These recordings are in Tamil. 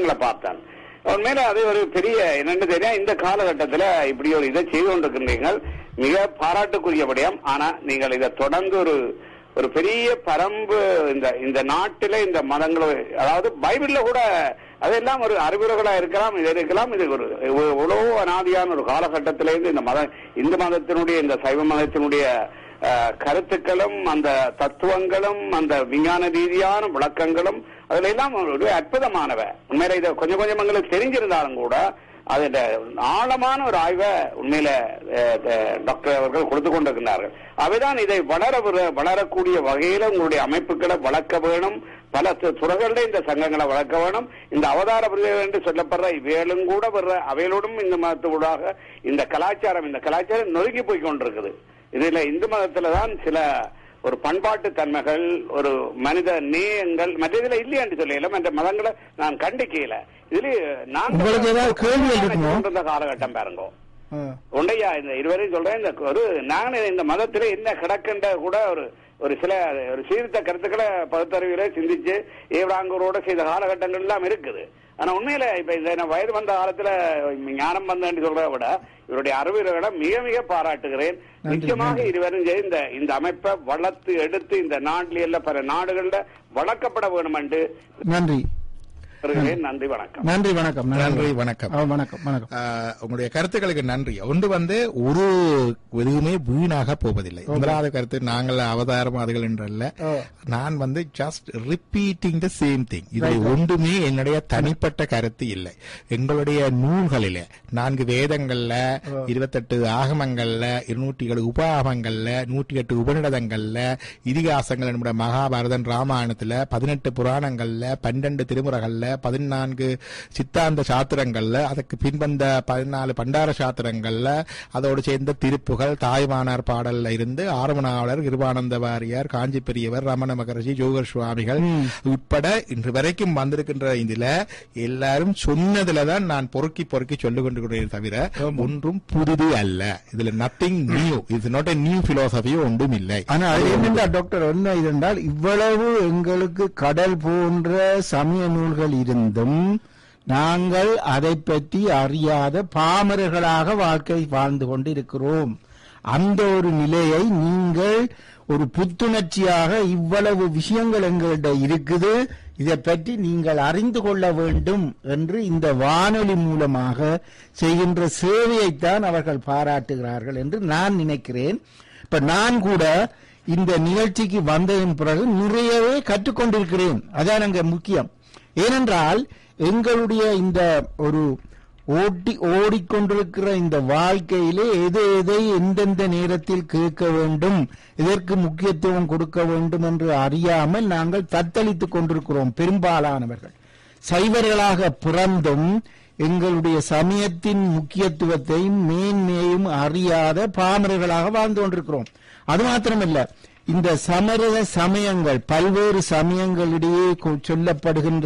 விஷயங்களை பார்த்தான் உண்மையில அது ஒரு பெரிய என்னன்னு தெரியும் இந்த காலகட்டத்துல இப்படி ஒரு இதை செய்து கொண்டிருக்கின்றீர்கள் மிக பாராட்டுக்குரியபடியாம் ஆனா நீங்கள் இதை தொடர்ந்து ஒரு ஒரு பெரிய பரம்பு இந்த இந்த நாட்டில இந்த மதங்களை அதாவது பைபிள்ல கூட அதெல்லாம் ஒரு அறிவுரைகளா இருக்கலாம் இது இருக்கலாம் இது ஒரு உழவு அனாதியான ஒரு காலகட்டத்திலிருந்து இந்த மத இந்து மதத்தினுடைய இந்த சைவ மதத்தினுடைய அஹ், கருத்துக்களும் அந்த தத்துவங்களும் அந்த விஞ்ஞான ரீதியான விளக்கங்களும் அதுல எல்லாம் ஒரு அற்புதமானவ உண்மையில இதை கொஞ்சம் கொஞ்சம் எங்களுக்கு தெரிஞ்சிருந்தாலும் கூட அதுல ஆழமான ஒரு ஆய்வை உண்மையில அஹ், அஹ், டாக்டர் அவர்கள் கொடுத்து கொண்டிருக்கிறார்கள் அவைதான் இதை வளர விர- வளரக்கூடிய வகையில உங்களுடைய அமைப்புகளை வளர்க்க வேணும் பல து- துறைகளில் இந்த சங்கங்களை வளர்க்க வேணும் இந்த அவதார விருதுகள் என்று சொல்லப்படுற இவைகளும் கூட வர்ற அவைகளோடும் இந்த மதத்தோடாக இந்த கலாச்சாரம் இந்த கலாச்சாரம் நொறுங்கி போய் கொண்டிருக்குது இதுல இந்து மதத்துல தான் சில ஒரு பண்பாட்டு தன்மைகள் ஒரு மனித நேயங்கள் மற்ற இதுல இல்லையா என்று சொல்லல மற்ற மதங்களை நான் கண்டிக்கல இதுல நான் உங்களுக்கு ஏதாவது கேள்விகள் இருக்குமோ? இருந்த காலகட்டம் பாருங்க ஆ. உண்டையா இந்த இருவரையும் சொல்றேன் இந்த ஒரு நான் இந்த மதத்துல என்ன கிடக்குன்ற கூட ஒரு ஒரு சில ஒரு சீர்திருத்த கருத்துக்களை பகுத்தறிவில சிந்திச்சு ஏவடாங்கூரோட செய்த காலகட்டங்கள் எல்லாம் இருக்குது ஆனா உண்மையில இப்ப இந்த நான் வயது வந்த காலத்துல ஞானம் வந்தேன்னு சொல்றதை விட இவருடைய அறிவுரைகளை மிக மிக பாராட்டுகிறேன் நன்றி, நிச்சயமாக நன்றி. இருவரும் சேர்ந்து இந்த இந்த அமைப்பை வளர்த்து எடுத்து இந்த நாட்டில எல்லாம் பல நாடுகள்ல வளர்க்கப்பட வேண்டும் என்று நன்றி வருகிறேன். நன்றி வணக்கம் நன்றி வணக்கம் நன்றி, வணக்கம். ஆ, வணக்கம் வணக்கம் ஆஹ், உங்களுடைய கருத்துக்களுக்கு நன்றி ஒன்று வந்து ஒரு எதுவுமே வீணாக போவதில்லை முதலாவது கருத்து நாங்கள் அவதாரவாதிகள் என்றல்ல ஓ. நான் வந்து just repeating the same thing இது ஒன்றுமே என்னுடைய தனிப்பட்ட கருத்து இல்லை எங்களுடைய நூல்களில நான்கு வேதங்கள்ல இருபத்தெட்டு ஆகமங்கள்ல இருநூற்றி ஏழு உபாகமங்கள்ல நூற்றி எட்டு உபநிடதங்கள்ல இதிகாசங்கள் நம்முடைய மகாபாரதன் ராமாயணத்துல பதினெட்டு புராணங்கள்ல பன்னெண்டு திருமுறைகள்ல பதினான்கு சித்தாந்த சாத்திரங்கள்ல அதுக்கு பின்வந்த பதினாலு பண்டார சாத்திரங்கள்ல அதோடு சேர்ந்த திருப்புகள் தாய்மானார் பாடல்ல இருந்து ஆரமணாவலர் கிருபானந்த வாரியார் காஞ்சி பெரியவர் ரமண மகர்ஷி ஜோகர் சுவாமிகள் உட்பட இன்று வரைக்கும் வந்திருக்கின்ற இதுல எல்லாரும் சொன்னதுலதான் நான் பொறுக்கி பொறுக்கி சொல்லிக் கொண்டிருக்கிறேன் தவிர ஒன்றும் புதுது அல்ல இதுல நத்திங் நியூ இது நாட் நியூ பிலோசபி ஒன்றும் இல்லை ஆனா அது என்னென்றா டாக்டர் என்ன இது என்றால் இவ்வளவு எங்களுக்கு கடல் போன்ற சமய நூல்கள் இருந்தும் நாங்கள் அதை பற்றி அறியாத பாமரர்களாக வாழ்க்கை வாழ்ந்து கொண்டு இருக்கிறோம் அந்த ஒரு நிலையை நீங்கள் ஒரு புத்துணர்ச்சியாக இவ்வளவு விஷயங்கள் எங்கள்கிட்ட இருக்குது இதை பற்றி நீங்கள் அறிந்து கொள்ள வேண்டும் என்று இந்த வானொலி மூலமாக செய்கின்ற சேவையைத்தான் அவர்கள் பாராட்டுகிறார்கள் என்று நான் நினைக்கிறேன் இப்ப நான் கூட இந்த நிகழ்ச்சிக்கு வந்ததன் பிறகு நிறையவே கற்றுக்கொண்டிருக்கிறேன் அதான் அங்க முக்கியம் ஏனென்றால் எங்களுடைய இந்த ஒரு ஓட்டி ஓடிக்கொண்டிருக்கிற இந்த வாழ்க்கையிலே எது எதை எந்தெந்த நேரத்தில் கேட்க வேண்டும் இதற்கு முக்கியத்துவம் கொடுக்க வேண்டும் என்று அறியாமல் நாங்கள் தத்தளித்துக் கொண்டிருக்கிறோம் பெரும்பாலானவர்கள் சைவர்களாக பிறந்தும் எங்களுடைய சமயத்தின் முக்கியத்துவத்தையும் மேன்மையையும் அறியாத பாமரர்களாக வாழ்ந்து கொண்டிருக்கிறோம் அது மாத்திரமல்ல இந்த சமரத சமயங்கள் பல்வேறு சமயங்களிடையே கொ- சொல்லப்படுகின்ற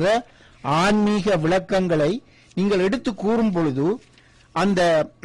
ஆன்மீக விளக்கங்களை நீங்கள் எடுத்து கூறும் பொழுது அந்த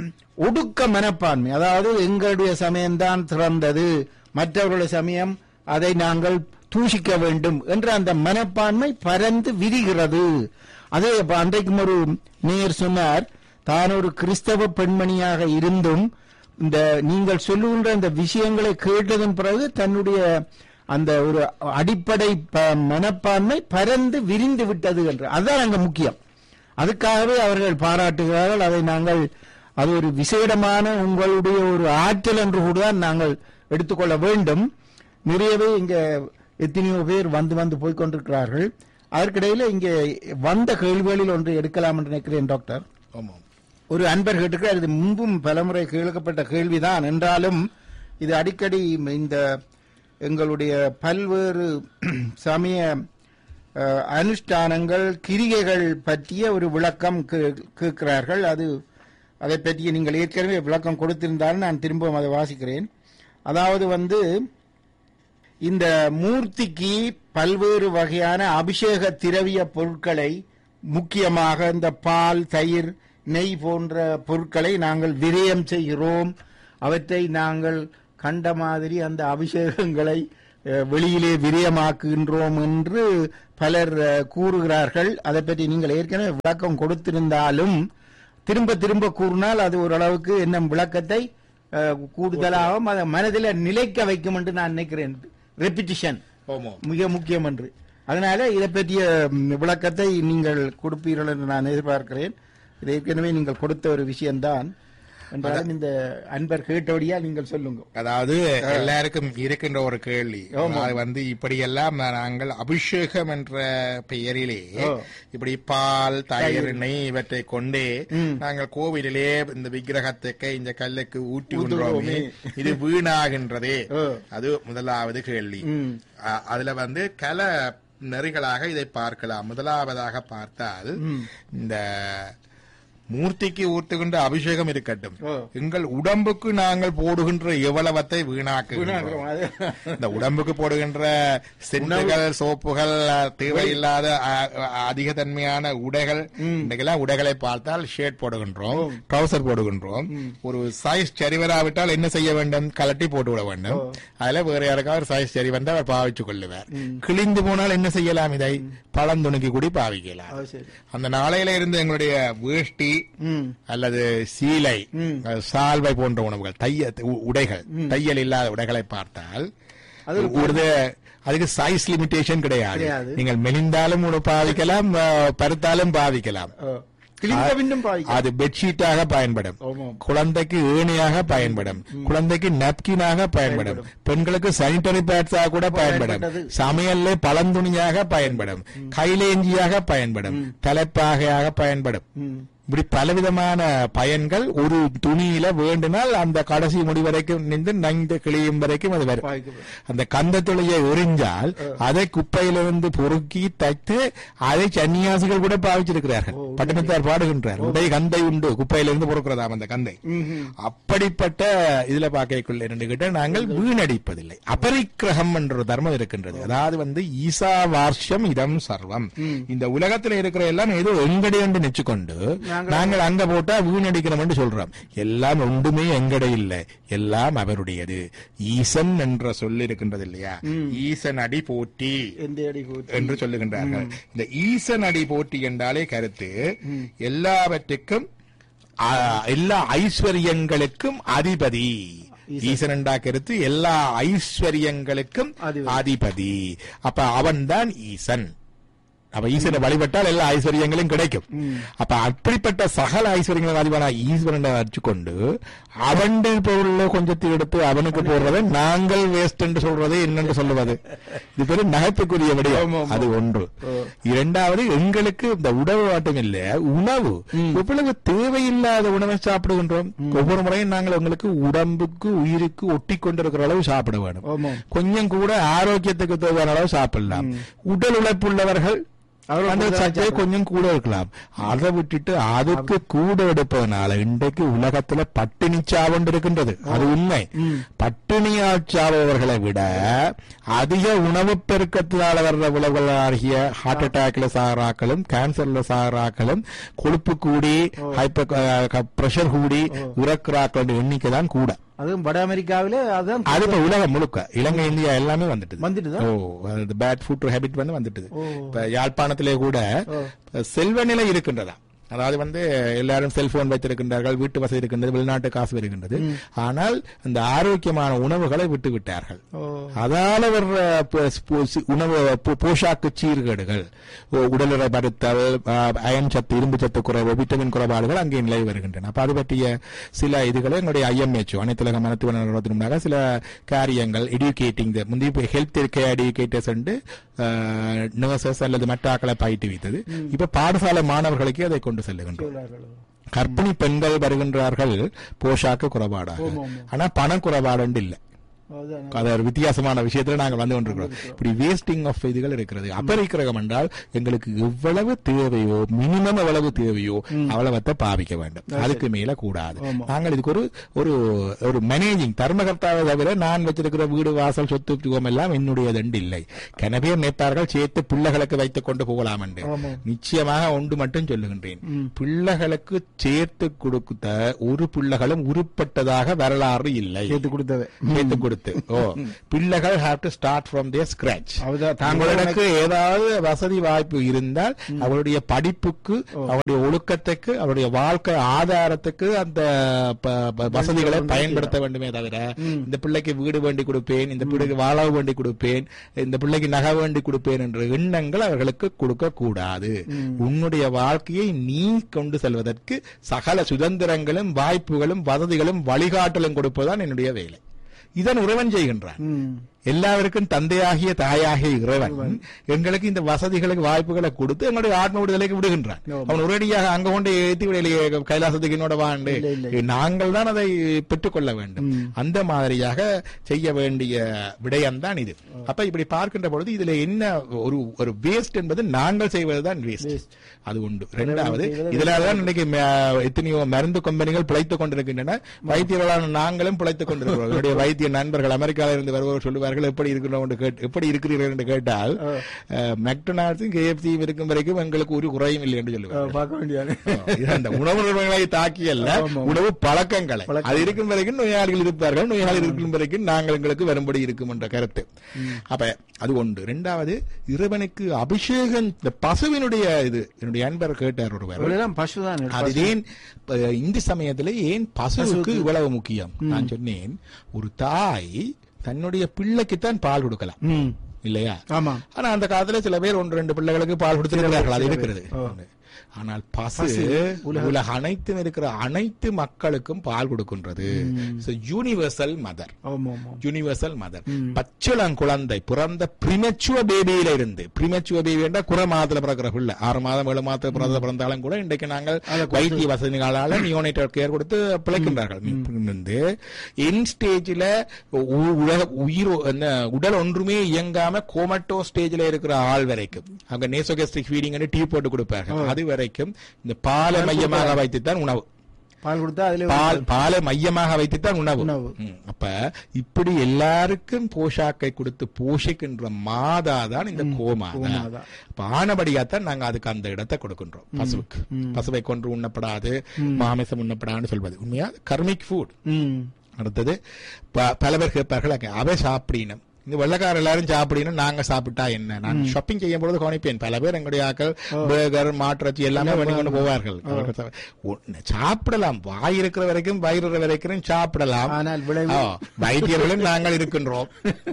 ஒடுக்க மனப்பான்மை அதாவது எங்களுடைய சமயம்தான் சிறந்தது மற்றவர்களுடைய சமயம் அதை நாங்கள் தூஷிக்க வேண்டும் என்ற அந்த மனப்பான்மை பரந்து விரிகிறது அதே இப்ப அன்றைக்கும் ஒரு நேயர் சொன்னார் தான் ஒரு கிறிஸ்தவ பெண்மணியாக இருந்தும் இந்த நீங்கள் சொல்லுகின்ற அந்த விஷயங்களை கேட்டதன் பிறகு தன்னுடைய அந்த ஒரு அடிப்படை ப- மனப்பான்மை பரந்து விரிந்து விட்டது என்று அதுதான் அங்க முக்கியம் அதுக்காகவே அவர்கள் பாராட்டுகிறார்கள் அதை நாங்கள் அது ஒரு விசேடமான உங்களுடைய ஒரு ஆற்றல் என்று கூட தான் நாங்கள் எடுத்துக்கொள்ள வேண்டும் நிறையவே இங்க எத்தனையோ பேர் வந்து வந்து போய் கொண்டிருக்கிறார்கள் அதற்கிடையில இங்கே வந்த கேள்விகளில் ஒன்று எடுக்கலாம் என்று நினைக்கிறேன் டாக்டர் ஆமாம் ஒரு அன்பர் கேட்டிருக்கிறார் இது முன்பும் பலமுறை கேட்கப்பட்ட கேள்விதான் என்றாலும் இது அடிக்கடி இந்த எங்களுடைய பல்வேறு சமய அஹ், அனுஷ்டானங்கள் கிரிகைகள் பற்றிய ஒரு விளக்கம் கே- கேட்கிறார்கள் அது அதை பற்றிய நீங்கள் ஏற்கனவே விளக்கம் கொடுத்திருந்தாலும் நான் திரும்பவும் அதை வாசிக்கிறேன் அதாவது வந்து இந்த மூர்த்திக்கு பல்வேறு வகையான அபிஷேக திரவிய பொருட்களை முக்கியமாக இந்த பால் தயிர் நெய் போன்ற பொருட்களை நாங்கள் விரயம் செய்கிறோம் அவற்றை நாங்கள் கண்ட மாதிரி அந்த அபிஷேகங்களை அஹ், வெளியிலே விரயமாக்குகின்றோம் என்று பலர் அஹ், கூறுகிறார்கள் அதை பற்றி நீங்கள் ஏற்கனவே விளக்கம் கொடுத்திருந்தாலும் திரும்ப திரும்ப கூறினால் அது ஓரளவுக்கு என்ன விளக்கத்தை அஹ், கூடுதலாகவும் அதை மனதில் நிலைக்க வைக்கும் என்று நான் நினைக்கிறேன் ரெப்பிட்டிஷன் ஆமா மிக முக்கியம் என்று அதனால இதை பற்றிய ம், விளக்கத்தை நீங்கள் கொடுப்பீர்கள் என்று நான் எதிர்பார்க்கிறேன் இது ஏற்கனவே நீங்கள் கொடுத்த ஒரு விஷயம்தான் என்றாலும் இந்த அன்பர் கேட்டபடியா நீங்கள் சொல்லுங்க அதாவது எல்லாருக்கும் இருக்கின்ற ஒரு கேள்வி ஆமா. அது வந்து இப்படியெல்லாம் நாங்கள் அபிஷேகம் என்ற பெயரிலே ஓ. இப்படி பால் தயிர் தயிர். நெய் இவற்றை கொண்டே ம். நாங்கள் கோவிலிலே இந்த விக்கிரகத்துக்கு இந்த கல்லுக்கு ஊட்டி ஊத்துகிறோமே. உண்றோமே இது வீணாகின்றதே ஓ. அது முதலாவது கேள்வி ம். அ- அதுல வந்து கல நெறிகளாக இதை பார்க்கலாம் முதலாவதாக பார்த்தால் ம். இந்த மூர்த்திக்கு ஊத்துகின்ற அபிஷேகம் இருக்கட்டும் ஓ. எங்கள் உடம்புக்கு நாங்கள் போடுகின்ற எவ்வளவத்தை வீணாக்குகிறோம் வீணாக்குறோம். அது- இந்த உடம்புக்கு போடுகின்ற சென்றுகள் சோப்புகள் அஹ், தேவையில்லாத அஹ், அஹ், அதிக தன்மையான உடைகள் இன்றைக்கெல்லாம் உடைகளை பார்த்தால் ஷர்ட் போடுகின்றோம் ட்ரௌசர் போடுகின்றோம் ஒரு சைஸ் சரிவராவிட்டால் என்ன செய்ய வேண்டும் கலட்டி போட்டு விட வேண்டும் அதுல வேற யாருக்காவது ஒரு சைஸ் சரி வந்தால் அவர் பாவிச்சுக் கொள்ளுவார் கிழிந்து போனால் என்ன செய்யலாம் இதை பழந்துணுக்கி கூடி பாவிக்கலாம் அது சரி அந்த நாளையில இருந்து எங்களுடைய வேஷ்டி ம் அல்லது சீலை ம். அஹ், சால்வை போன்ற உணவுகள் தைய உ- உடைகள் தையல் இல்லாத உடைகளை பார்த்தால் அது ஒரு அதுக்கு சைஸ் லிமிடேஷன் கிடையாது கிடையாது. நீங்கள் மெலிந்தாலும் ஒரு பாவிக்கலாம் அஹ், பருத்தாலும் பாவிக்கலாம் ஓ. கிழிந்த பின்னும் பாதிக்கும் அது பெட்ஷீட்டாக பயன்படும் ஆமாம். குழந்தைக்கு ஏணியாக பயன்படும் குழந்தைக்கு நப்கினாக பயன்படும் பெண்களுக்கு சானிட்டரி பேட்ஸாக கூட பயன்படும் பயன்பட்டது. சமையல்ல பழந்துணியாக பயன்படும் கைலேஞ்சியாக பயன்படும் தலைப்பாகையாக பயன்படும் ம். இப்படி பலவிதமான பயன்கள் ஒரு துணியில வேண்டினால் அந்த கடைசி முடி வரைக்கும் நின்று நைந்து கிளியும் வரைக்கும் அது வரும் பாதிக்கப்படும். அந்த கந்தத்துளையை எறிஞ்சால் அதை குப்பையிலிருந்து பொறுக்கி தைத்து அதை சன்னியாசிகள் கூட பாவிச்சிருக்கிறார்கள் பட்டணத்தார் பாடுகின்றார் உடை கந்தை உண்டு குப்பையிலிருந்து பொறுக்கிறதாம் அந்த கந்தை ம்ஹும். அப்படிப்பட்ட இதுல பார்க்கக்குள்ள என்னன்னு நாங்கள் வீணடிப்பதில்லை அபரிக்கிரகம் என்ற ஒரு தர்மம் இருக்கின்றது அதாவது வந்து ஈசா வார்ஷம் இதம் சர்வம் இந்த உலகத்துல இருக்கிற எல்லாம் ஏதோ எங்கடி என்று நினைச்சுக்கொண்டு நாங்கள் அங்க போட்டா வீணடிக்கிறோம் என்று சொல்றோம் எல்லாம் ஒன்றுமே எங்கட இல்லை எல்லாம் அவருடையது ஈசன் என்ற சொல் இருக்கின்றது இல்லையா ஈசன் அடி போற்றி எந்த அடி கூத்து? என்று சொல்லுகின்றார்கள் இந்த ஈசன் அடி போற்றி என்றாலே கருத்து எல்லாவற்றுக்கும் ஆ, எல்லா ஐஸ்வர்யங்களுக்கும் அதிபதி ஈசன் என்றா கருத்து எல்லா ஐஸ்வர்யங்களுக்கும் அதிபதி. அதிபதி அப்ப அவன்தான் ஈசன் அப்ப ஈஸ்வரனை வழிபட்டால் எல்லா ஐஸ்வர்யங்களும் கிடைக்கும் அப்ப அப்படிப்பட்ட சகல ஐஸ்வர்யங்களும் அதிபனா ஈஸ்வரனை வச்சுக்கொண்டு அவன் பொருள்ல கொஞ்சத்தை எடுத்து அவனுக்கு போடுறதை நாங்கள் வேஸ்ட் என்று சொல்றதை என்னென்று சொல்லுவது இது பெரும் நகைப்புக்குரிய ஆமா, விடயம் ஆமா. அது ஒன்று இரண்டாவது எங்களுக்கு இந்த உணவு மட்டும் இல்ல உணவு எவ்வளவு தேவையில்லாத உணவை சாப்பிடுகின்றோம் ஒவ்வொரு முறையும் நாங்கள் உங்களுக்கு உடம்புக்கு உயிருக்கு ஒட்டி கொண்டிருக்கிற அளவு சாப்பிட வேண்டும் ஆமாம். கொஞ்சம் கூட ஆரோக்கியத்துக்கு தேவையான அளவு சாப்பிடலாம் உடல் உழைப்புள்ளவர்கள் அவர்கள் அந்த கூடுதலா சர்ச்சை கொஞ்சம் கூட இருக்கலாம் அதை விட்டுட்டு அதுக்கு கூட எடுப்பதனால இன்றைக்கு உலகத்துல பட்டினி சாவண்டு இருக்கின்றது அது உண்மை பட்டினியால் சாவவர்களை விட அதிக உணவு பெருக்கத்தினால வர்ற விளைவுகளாகிய ஹார்ட் அட்டாக்ல சாகராக்களும் கேன்சர்ல சாகராக்களும் கொழுப்பு கூடி ஹைப்பர் பிரஷர் கூடி இறக்குறாக்கள் எண்ணிக்கை தான் கூட அதுவும் வட அமெரிக்காவில அதான் அது இப்ப உலகம் முழுக்க இலங்கை இந்தியா எல்லாமே வந்துட்டு வந்துட்டுதா? ஓ பேட் ஃபுட் ஹேபிட் வந்து வந்துட்டுது ஓ. இப்ப யாழ்ப்பாணத்திலே கூட செல்வ நிலை இருக்கின்றதா அதாவது வந்து எல்லாரும் செல்போன் வைத்திருக்கின்றார்கள் வீட்டு வசதி இருக்கின்றது வெளிநாட்டு காசு வருகின்றது ஆனால் இந்த ஆரோக்கியமான உணவுகளை விட்டு விட்டார்கள் ஓ. அதால வர்ற ப- போ- சி- உணவு போ- போஷாக்கு சீர்கேடுகள் ஓ, உடலுறை பருத்தல் ஆ, அயன் சத்து இரும்பு சத்து குறைவு விட்டமின் குறைபாடுகள் அங்கே நிலவி வருகின்றன அப்ப அது பற்றிய சில இதுகளை எங்களுடைய ஐஎம்ஹெச் அனைத்துலக மருத்துவ நிறுவனத்தினுடைய சில காரியங்கள் எடுகேட்டிங் முந்தைய ஹெல்த் கேர் எடுகேட்டர்ஸ் நர்சஸ் அல்லது மற்ற ஆக்களை பயிற்றுவித்தது இப்ப பாடசாலை மாணவர்களுக்கே அதை கொண்டு செல்லுகின்றோம் சொல்றார்கள். கர்ப்பிணி பெண்கள் வருகின்றார்கள் போஷாக்கு குறைபாடாக ஆமா, ஆமா. ஆனா பண குறைபாடு இல்லை அதுதான். அது ஒரு வித்தியாசமான விஷயத்துல நாங்கள் வந்து கொண்டிருக்கிறோம் இப்படி வேஸ்டிங் ஆஃப் இதுகள் இருக்கிறது அபரிக்கிரகம் என்றால் எங்களுக்கு எவ்வளவு தேவையோ மினிமம் எவ்வளவு தேவையோ அவ்வளவத்தை பாவிக்க வேண்டும் அதுக்கு மேல கூடாது ஆமா. நாங்கள் இதுக்கு ஒரு ஒரு ஒரு மேனேஜிங் தர்மகர்த்தாவை தவிர நான் வச்சிருக்கிற வீடு வாசல் சொத்து சுகம் எல்லாம் என்னுடையதெண்டு இல்லை கனவே நினைப்பார்கள் சேர்த்து பிள்ளைகளுக்கு வைத்துக் கொண்டு போகலாம் என்று ஆமா. நிச்சயமாக ஒன்று மட்டும் சொல்லுகின்றேன் பிள்ளைகளுக்கு சேர்த்து கொடுத்த ஒரு பிள்ளைகளும் உருப்பட்டதாக வரலாறு இல்லை சேர்த்து கொடுத்தவை சேர்த்து கொடுத்தவை கொடுத்து ஓ பிள்ளைகள் have to start from there scratch அதுதான் தங்களுக்கு ஏதாவது வசதி வாய்ப்பு இருந்தால் அவருடைய படிப்புக்கு அவருடைய ஒழுக்கத்துக்கு அவருடைய வாழ்க்கை ஆதாரத்துக்கு அந்த ப- ப- வசதிகளை பயன்படுத்த வேண்டுமே தவிர இந்த பிள்ளைக்கு வீடு வேண்டி கொடுப்பேன் இந்த பிள்ளைக்கு வாழ வேண்டி கொடுப்பேன் இந்த பிள்ளைக்கு நகை வேண்டி கொடுப்பேன் என்ற எண்ணங்கள் அவர்களுக்கு கொடுக்க கூடாது உன்னுடைய வாழ்க்கையை நீ கொண்டு செல்வதற்கு சகல சுதந்திரங்களும் வாய்ப்புகளும் வசதிகளும் வழிகாட்டலும் கொடுப்பதுதான் என்னுடைய வேலை இதன் உறவன் செய்கின்றான் ம். எல்லாருக்கும் தந்தையாகிய தாயாகிய இறைவன் எங்களுக்கு இந்த வசதிகளுக்கு வாய்ப்புகளை கொடுத்து எங்களுடைய ஆத்ம விடுதலைக்கு விடுகின்றான் ஆமா. அவன் ஒரேடியாக அங்க கொண்டு ஏத்தி விடலையே கைலாசத்துக்கு என்னோட வாண்டு இல்லை, இல்லை. நாங்கள் தான் அதை பெற்றுக்கொள்ள வேண்டும் ம். அந்த மாதிரியாக செய்ய வேண்டிய விடயம்தான் இது அப்ப இப்படி பார்க்கின்ற பொழுது இதுல என்ன ஒரு ஒரு வேஸ்ட் என்பது நாங்கள் செய்வதுதான் வேஸ்ட் Waste. அது உண்டு ரெண்டாவது செய்வது இதனாலதான் இன்னைக்கு ம- எத்தனையோ மருந்து கம்பெனிகள் பிழைத்துக் கொண்டிருக்கின்றன வைத்தியர்களான நாங்களும் பிழைத்துக் கொண்டிருக்கிறோம் என்னுடைய வைத்திய நண்பர்கள் அமெரிக்காவில் இருந்து வருபவர் சொல்லுவார்கள் எப்படி இருக்கிறோம் என்று கேட்டு எப்படி இருக்கிறீர்கள் என்று கேட்டால் மெக்டொனால்ட்ஸும் கேஎஃப்சியும் இருக்கும் வரைக்கும் எங்களுக்கு ஒரு குறையும் இல்லை என்று ஆ, சொல்லுவார்கள் பார்க்க வேண்டியது இது அந்த உணவு நிறுவனங்களை தாக்கியல்ல ஆமா. உணவு பழக்கங்களை பழக்கம். அது இருக்கும் வரைக்கும் நோயாளிகள் இருப்பார்கள் நோயாளிகள் இருக்கும் வரைக்கும் நாங்கள் எங்களுக்கு வரும்படி இருக்கும் என்ற கருத்து அப்ப அது ஒன்று இரண்டாவது இறைவனுக்கு அபிஷேகம் இந்த பசுவினுடைய இது என்னுடைய அன்பர் கேட்டார் ஒருவர் இவரெல்லாம் பசுதான் அது ஏன் அஹ், இந்து சமயத்துல ஏன் பசுவுக்கு இவ்வளவு முக்கியம் நான் சொன்னேன் ஒரு தாய் தன்னுடைய பிள்ளைக்குத்தான் பால் கொடுக்கலாம் ம். இல்லையா ஆமா ஆனா அந்த காலத்துல சில பேர் ஒன்று ரெண்டு பிள்ளைகளுக்கு பால் கொடுத்திருக்கிறார்கள் அது சில பேர். இருக்கிறது ஓ. ஆனால் பசு பசு உலக- உலக அனைத்தும் இருக்கிற அனைத்து மக்களுக்கும் பால் கொடுக்கின்றது யூனிவர்சல் மதர் ஆமா ஆமா யூனிவர்சல் மதர் ம். பச்சிளம் குழந்தை பிறந்த பிரிமெச்சுவ பேபியில இருந்து பிரிமெச்சுவ பேபி என்றா குறை மாதத்துல பிறக்கிற பிள்ளை ஆறு மாதம் ஏழு மாதத்துல பிறந்த பிறந்தாலும் கூட இன்றைக்கு நாங்கள் அதை கொடுத்து- வைத்திய வசதிகளால நியோனேட்டர் கேர் கொடுத்து பிழைக்கின்றார்கள் இருந்து என் ஸ்டேஜ்ல உலக உயிர் என்ன உடல் ஒன்றுமே இயங்காம கோமட்டோ ஸ்டேஜ்ல இருக்கிற ஆள் வரைக்கும் அங்க நேசோகஸ்டிக் ஃபீடிங் டீ போட்டு கொடுப்பார்கள் அது வரைக்கும் இந்த பாலை மையமாக வைத்துத்தான் உணவு பால் கொடுத்தா அதுல பால் பாலை மையமாக வைத்துத்தான் உணவு உணவு. ம், அப்ப இப்படி எல்லாருக்கும் போஷாக்கை கொடுத்து போஷிக்கின்ற மாதா தான் இந்த கோமாதா கோமாதா. அப்ப ஆனபடியாத்தான் நாங்க அதுக்கு அந்த இடத்தை கொடுக்கின்றோம் பசுவுக்கு பசுவை கொன்று உண்ணப்படாது மாமிசம் உண்ணப்படாதுன்னு சொல்வது உண்மையா கர்மிக் ஃபுட் ம். அடுத்தது ப- பல பேர் கேட்பார்கள் "அங்க அவ சாப்பிடணும் இந்த வெள்ளக்கார எல்லாரும் சாப்பிடணும் நாங்க சாப்பிட்டா என்ன நான் ஷாப்பிங் செய்யும் பொழுது கவனிப்பேன் பல பேர் எங்களுடைய ஆக்கள் பேர்கர் மாற்றச்சி எல்லாமே பண்ணி கொண்டு போவார்கள் அவர்கள் சா- ஒண்ணு, சாப்பிடலாம் வாய் இருக்கிற வரைக்கும் வயிறு வரைக்கும் சாப்பிடலாம் ஆனால் விளைவு ஆ, வைத்தியர்களும் நாங்கள் இருக்கின்றோம்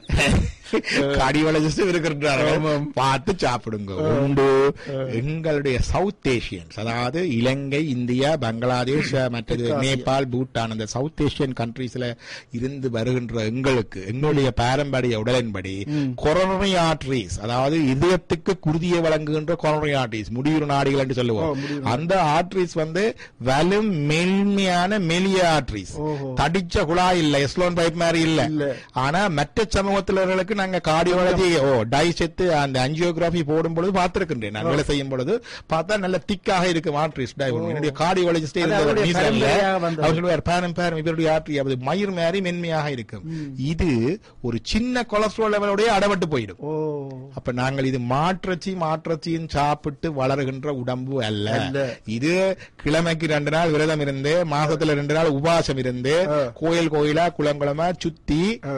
கார்டியாலஜிஸ்டும் இருக்கின்றார்கள் பார்த்து சாப்பிடுங்க உண்டு எங்களுடைய சவுத் ஏசியன்ஸ் அதாவது இலங்கை இந்தியா பங்களாதேஷ் மற்றது நேபாள் பூட்டான் அந்த சவுத் ஏசியன் கண்ட்ரீஸ்ல இருந்து வருகின்ற எங்களுக்கு எங்களுடைய பாரம்பரிய உடலின்படி கொரோனரி ஆர்டரிஸ் அதாவது இதயத்துக்கு குருதியை வழங்குகின்ற கொரோனரி ஆர்டரிஸ் முடியுறு நாடிகள் என்று சொல்லுவோம் அந்த ஆர்டரிஸ் வந்து வலும் மென்மையான மெலிய ஆர்டரிஸ் ஓஹோ. தடிச்ச குழாய் இல்ல எஸ்லோன் பைப் மாதிரி இல்ல இல்ல. ஆனா மற்ற சமூகத்தினர்களுக்கு நாங்க கார்டியாலஜி ஓ டைசெத்து அந்த அஞ்சியோகிராபி போடும் பொழுது பார்த்திருக்கின்றேன் நான் வேலை செய்யும் பொழுது பார்த்தா நல்ல திக்காக இருக்கு ஆர்டரிஸ் என்னுடைய கார்டியாலஜிஸ்டே அது அவருடைய பரம்பரையாக வந்தது. அவர் சொல்லுவார் பேரம் பேரம் இவருடைய ஆர்டரி அது மயிர் மாதிரி மென்மையாக இருக்கும் இது ஒரு சின்ன கொலஸ்ட்ரால் லெவலோடய அடபட்டு போயிடும் ஓ அப்ப நாங்கள் இது மாற்றச்சி மாற்றச்சியும் சாப்பிட்டு வளருகின்ற உடம்பு அல்ல அல்ல. இது கிழமைக்கு ரெண்டு நாள் விரதம் இருந்து மாசத்துல ரெண்டு நாள் உபாசம் இருந்து ஆ. கோயில் கோயிலா குளங்குளமா சுத்தி ஆ.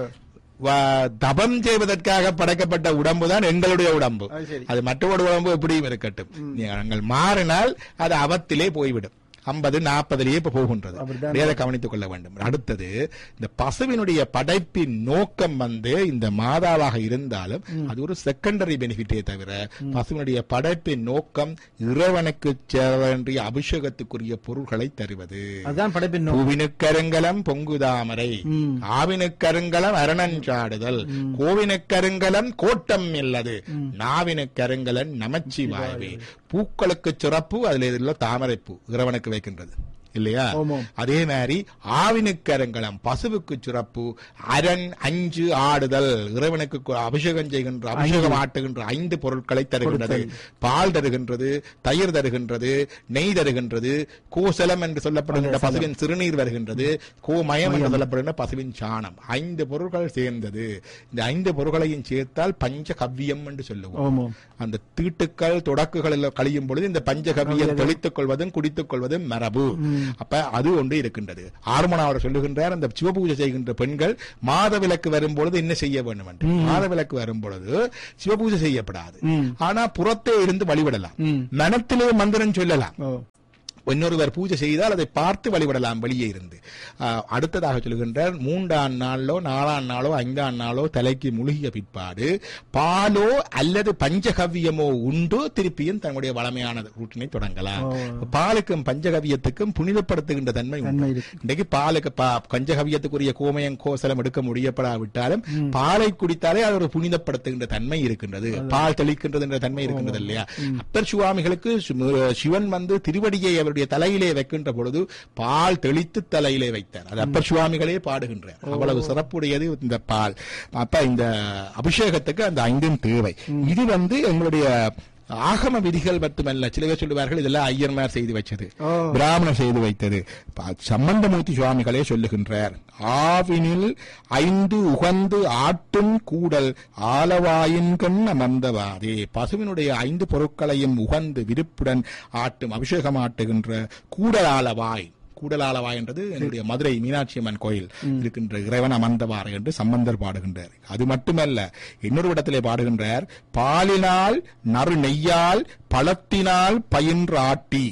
வ- தபம் செய்வதற்காக படைக்கப்பட்ட உடம்பு தான் எங்களுடைய உடம்பு அது சரி. அது மற்றொரு உடம்பு எப்படியும் இருக்கட்டும் நீங்கள் மாறினால் அது அவத்திலே போய்விடும் ஐம்பது நாற்பதுலயே இப்ப போகின்றது அப்படித்தான் அதை கவனித்துக் கொள்ள வேண்டும் அடுத்தது இந்த பசுவினுடைய படைப்பின் நோக்கம் வந்து இந்த மாதாவாக இருந்தாலும் அது ஒரு செகண்டரி பெனிஃபிட்டே தவிர பசுவினுடைய படைப்பின் நோக்கம் இறைவனுக்கு வேண்டிய அபிஷேகத்துக்குரிய பொருள்களை தருவது அதுதான் படைப்பின் நோக்கம். பூவினுக்கருங்கலம் பொங்குதாமரை ம். ஆவினுக்கருங்கலம் அரணஞ்சாடுதல் கோவினுக்கருங்கலம் கோட்டம் இல்லது நாவினுக்கருங்கலன் நமச்சிவாயவே பூக்களுக்கு சிறப்பு அதுல உள்ள தாமரைப்பூ இறைவனுக்கு வைக்கின்றது இல்லையா ஆமாம். அதே மாதிரி ஆவினுக்கருங்கலம் பசுவுக்கு சிறப்பு அரண் அஞ்சு ஆடுதல் இறைவனுக்கு கு- அபிஷேகம் செய்கின்ற அபிஷேகம் ஆட்டுகின்ற ஐந்து பொருட்களை தருகின்றது பால் தருகின்றது தயிர் தருகின்றது நெய் தருகின்றது கோசலம் என்று சொல்லப்படுகின்ற பசுவின் சிறுநீர் வருகின்றது கோமயம் என்று சொல்லப்படுகின்ற பசுவின் சாணம் ஐந்து பொருட்கள் சேர்ந்தது இந்த ஐந்து பொருட்களையும் சேர்த்தால் பஞ்ச கவ்வியம் என்று சொல்லுவோம் ஆமாம். அந்த தீட்டுக்கள் தொடக்குகள் எல்லாம் கழியும் பொழுது இந்த பஞ்சகவ்வியம் தெளித்துக் கொள்வதும் குடித்துக் கொள்வதும் மரபு ம். அப்ப அது ஒன்று இருக்கின்றது ஆர்மனாவர் சொல்லுகின்றார் அந்த சிவபூஜை செய்கின்ற பெண்கள் மாதவிலக்கு வரும்பொழுது என்ன செய்ய வேண்டும் என்று மாதவிலக்கு வரும்பொழுது சிவபூஜை செய்யப்படாது ஆனா புறத்தே இருந்து வழிபடலாம் மனத்திலே மந்திரம் சொல்லலாம் ஓ இன்னொருவர் பூஜை செய்தால் அதை பார்த்து வழிபடலாம் வெளியே இருந்து ஆஹ், அடுத்ததாக சொல்லுகின்றார் மூன்றாம் நாளோ நாலாம் நாளோ ஐந்தாம் நாளோ தலைக்கு முழுகிய பிற்பாடு பாலோ அல்லது பஞ்சகவ்யமோ உண்டு திருப்பியும் தன்னுடைய வளமையான ரூட்டினை தொடங்கலாம் பாலுக்கும் பஞ்சகவ்யத்துக்கும் புனிதப்படுத்துகின்ற தன்மை உண்டு நன்மை இருக்கு இன்றைக்கு பாலுக்கு பா- பஞ்சகவ்யத்துக்குரிய கோமயம் கோசலம் எடுக்க முடியப்படாவிட்டாலும் பாலை குடித்தாலே அது ஒரு புனிதப்படுத்துகின்ற தன்மை இருக்கின்றது பால் தெளிக்கின்றது என்ற தன்மை இருக்கின்றது இல்லையா அப்பர் சுவாமிகளுக்கு சு- சிவன் வந்து திருவடியை அவருடைய தலையிலே வைக்கின்ற பொழுது பால் தெளித்து தலையிலே வைத்தார் அது அப்பர் சுவாமிகளே பாடுகின்றார் அவ்வளவு சிறப்புடையது இந்த பால் அப்ப இந்த அபிஷேகத்துக்கு அந்த ஐந்தும் தேவை இது வந்து எங்களுடைய ஆகம விதிகள் மட்டுமல்ல சில பேர் சொல்லுவார்கள் இதெல்லாம் ஐயர்மார் செய்து வச்சது ஓ. பிராமணர் செய்து வைத்தது ப- சம்பந்தமூர்த்தி சுவாமிகளே சொல்லுகின்றார் ஆவினில் ஐந்து உகந்து ஆட்டும் கூடல் ஆலவாயின்கண் அமர்ந்தவாதே பசுவினுடைய ஐந்து பொருட்களையும் உகந்து விருப்புடன் ஆட்டும் அபிஷேகம் ஆட்டுகின்ற கூடல் ஆலவாய் கூடலாலவாய் என்றது என்னுடைய மதுரை மீனாட்சி அம்மன் கோயில் இருக்கின்ற இறைவன் அமர்ந்தவாறு என்று சம்பந்தர் பாடுகின்றார் அது மட்டுமல்ல இன்னொரு இடத்திலே பாடுகின்றார் பாலினால் நறு நெய்யால் பழத்தினால் பயின்று ஆட்டி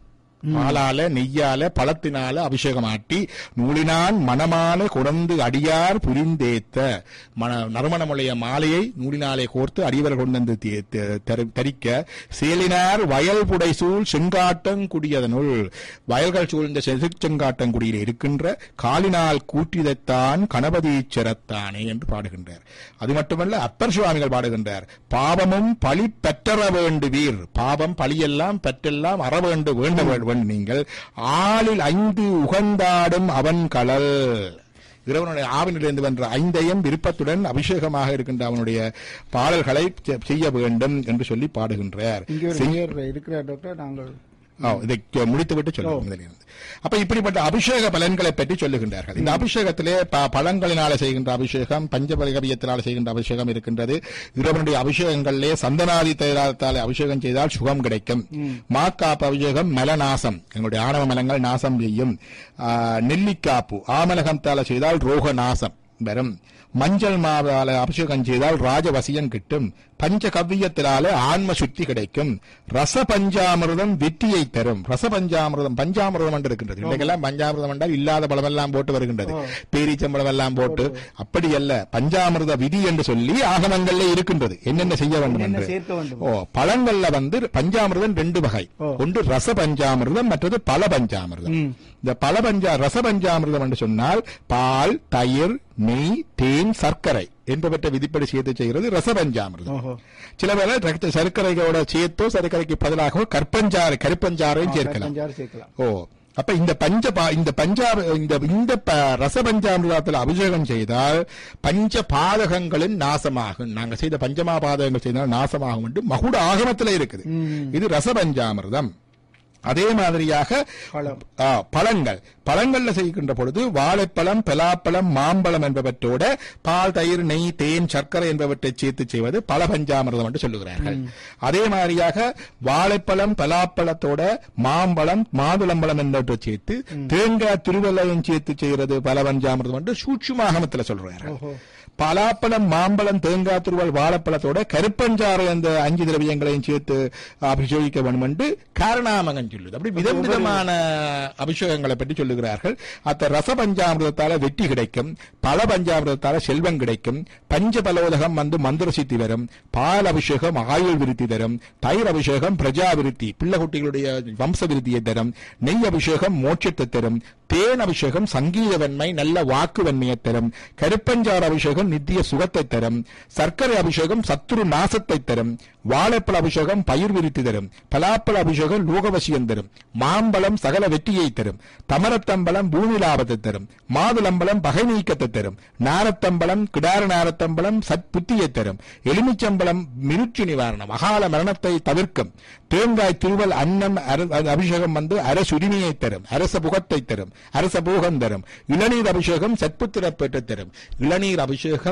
பாலால நெய்யால பழத்தினால அபிஷேகம் ஆட்டி நூலினான் மணமால கொடந்து அடியார் புரிந்தேத்த மண நறுமணமுடைய மாலையை நூலினாலே கோர்த்து அடியவர் கொண்டு வந்து தே- தே- தரு- தரிக்க சேலினார் வயல் புடைசூழ் செங்காட்டங்குடியதனுள் வயல்கள் சூழ்ந்த செங்காட்டங்குடியில் இருக்கின்ற காலினால் கூட்டியதைத்தான் கணபதீச்சரத்தானே என்று பாடுகின்றார் அது மட்டுமல்ல அப்பர் சுவாமிகள் பாடுகின்றார் பாவமும் பழி பெற்றற வேண்டுவீர் பாவம் பழியெல்லாம் பெற்றெல்லாம் அற வேண்டு வேண்ட வேண்டும் நீங்கள் ஆளில் ஐந்து உகந்தாடும் அவன் கலல் இறைவனுடைய ஆவினிலிருந்து வென்ற ஐந்தையும் விருப்பத்துடன் அபிஷேகமாக இருக்கின்ற அவனுடைய பாடல்களை செ- செய்ய வேண்டும் என்று சொல்லி பாடுகின்றார் இங்கே ஒரு நேயர் இருக்கிறார் டாக்டர் நாங்கள் ஆ, இதை கே- முடித்துவிட்டு சொல்லுவோம் முதலிலிருந்து. அப்ப இப்படிப்பட்ட அபிஷேக பலன்களை பற்றி சொல்லுகின்றார்கள் இந்த அபிஷேகத்திலே ப- பழங்களினால செய்கின்ற அபிஷேகம் பஞ்சபலகவியத்தினால செய்கின்ற அபிஷேகம் இருக்கின்றது இறைவனுடைய அபிஷேகங்களிலே சந்தனாதி தைலாத்தாலே அபிஷேகம் செய்தால் சுகம் கிடைக்கும் மாக்காப்பு அபிஷேகம் மலநாசம் எங்களுடைய ஆணவ மலங்கள் நாசம் செய்யும் ஆ, நெல்லிக்காப்பு ஆமலகத்தால செய்தால் ரோக நாசம் வரும் மஞ்சள் மாவால அபிஷேகம் செய்தால் ராஜவசியம் கிட்டும் பஞ்ச கவ்வியத்தினால ஆன்ம சுத்தி கிடைக்கும் ரச பஞ்சாமிர்தம் வெற்றியை தரும் ரச பஞ்சாமிர்தம் பஞ்சாமிர்தம் என்று இருக்கின்றது இன்றைக்கெல்லாம் பஞ்சாமிர்தம் என்றால் இல்லாத பழமெல்லாம் போட்டு வருகின்றது பேரீச்சம்பழம் எல்லாம் போட்டு அப்படி அல்ல பஞ்சாமிர்த விதி என்று சொல்லி ஆகமங்கள்ல இருக்கின்றது என்னென்ன செய்ய வேண்டும் என்ன என்று சேர்க்க வேண்டும் ஓ பழங்கள்ல வந்து பஞ்சாமிர்தம் ரெண்டு வகை ஓ. ஒன்று ரச பஞ்சாமிர்தம் மற்றது பல பஞ்சாமிர்தம் ம். இந்த பல பஞ்சா ரச பஞ்சாமிர்தம் என்று சொன்னால் பால் தயிர் நெய் தேன் சர்க்கரை என்பவற்றை விதிப்படி சேர்த்து செய்கிறது ரச பஞ்சாமிர்தம் ஓஹோ சில வேளை ரத்த சர்க்கரையோட சேர்த்தோ சர்க்கரைக்கு பதிலாக கற்பஞ்சாறு கருப்பஞ்சாறையும் சேர்க்கலாம் பஞ்சாறு சேர்க்கலாம் ஓ அப்ப இந்த பஞ்ச பா- இந்த பஞ்சா இந்த இந்த ப- ரச பஞ்சாமிர்தத்தில் அபிஷேகம் செய்தால் பஞ்ச பாதகங்களின் நாசமாகும் நாங்க செய்த பஞ்சமா பாதகங்கள் செய்தால் நாசமாகும் என்று மகுட ஆகமத்தில் இருக்குது இது ரச பஞ்சாமிர்தம் அதே மாதிரியாக பழம். ஆ, பழங்கள் பழங்கள்ல செய்கின்ற பொழுது வாழைப்பழம் பலாப்பழம் மாம்பழம் என்பவற்றோட பால் தயிர் நெய் தேன் சர்க்கரை என்பவற்றை சேர்த்து செய்வது பல பஞ்சாமிர்தம் என்று சொல்லுகிறார்கள் அதே மாதிரியாக வாழைப்பழம் பலாப்பழத்தோட மாம்பழம் மாதுளம்பழம் என்பவற்றை சேர்த்து தேங்காய் திருவள்ளையும் சேர்த்து செய்கிறது பல பஞ்சாமிர்தம் என்று சூட்சுமாகமத்தில் சொல்றார்கள் ஓஹோ பலாப்பழம் மாம்பழம் தேங்காய் துருவல் வாழைப்பழத்தோட கருப்பஞ்சாறு அந்த அஞ்சு திரவியங்களையும் சேர்த்து அபிஷேகிக்க வேண்டும் என்று காரணாமகன் சொல்லுது அப்படி விதம் விதமான அபிஷேகங்களை பற்றி சொல்லுகிறார்கள் அத்த ரச பஞ்சாமிரதத்தால வெற்றி கிடைக்கும் பல பஞ்சாமிரதத்தால செல்வம் கிடைக்கும் பஞ்ச பலோதகம் வந்து மந்திர சித்தி வரும் பால் அபிஷேகம் ஆயுள் விருத்தி தரும் தயிர் அபிஷேகம் பிரஜா விருத்தி பிள்ளை குட்டிகளுடைய வம்ச விருத்தியை தரும் நெய் அபிஷேகம் மோட்சத்தை தரும் தேன் அபிஷேகம் சங்கீதவன்மை நல்ல வாக்குவன்மையை தரும் கருப்பஞ்சாறு அபிஷேகம் நித்திய சுகத்தை தரும் சர்க்கரை அபிஷேகம் சத்துரு நாசத்தை தரும் வாழைப்பழ அபிஷேகம் பயிர் விருத்தி தரும் பலாப்பழ அபிஷேகம் லோகவசியம் தரும் மாம்பழம் சகல வெற்றியை தரும் தமரத்தம்பலம் பூமி லாபத்தை தரும் மாதுளம்பலம் பகை நீக்கத்தை தரும் நாரத்தம்பலம் கிடார நாரத்தம்பலம் சத்புத்தியை தரும் எலுமிச்சம்பலம் மிருச்சு நிவாரணம் அகால மரணத்தை தவிர்க்கும் தேங்காய் திருவல் அன்னம் அர- அபிஷேகம் வந்து அரசுரிமையை தரும் அரச புகத்தை தரும் அரச போகம் தரும் இளநீர் அபிஷேகம் சத்புத்திர பெற்று தரும் இளநீர் அபிஷேகம்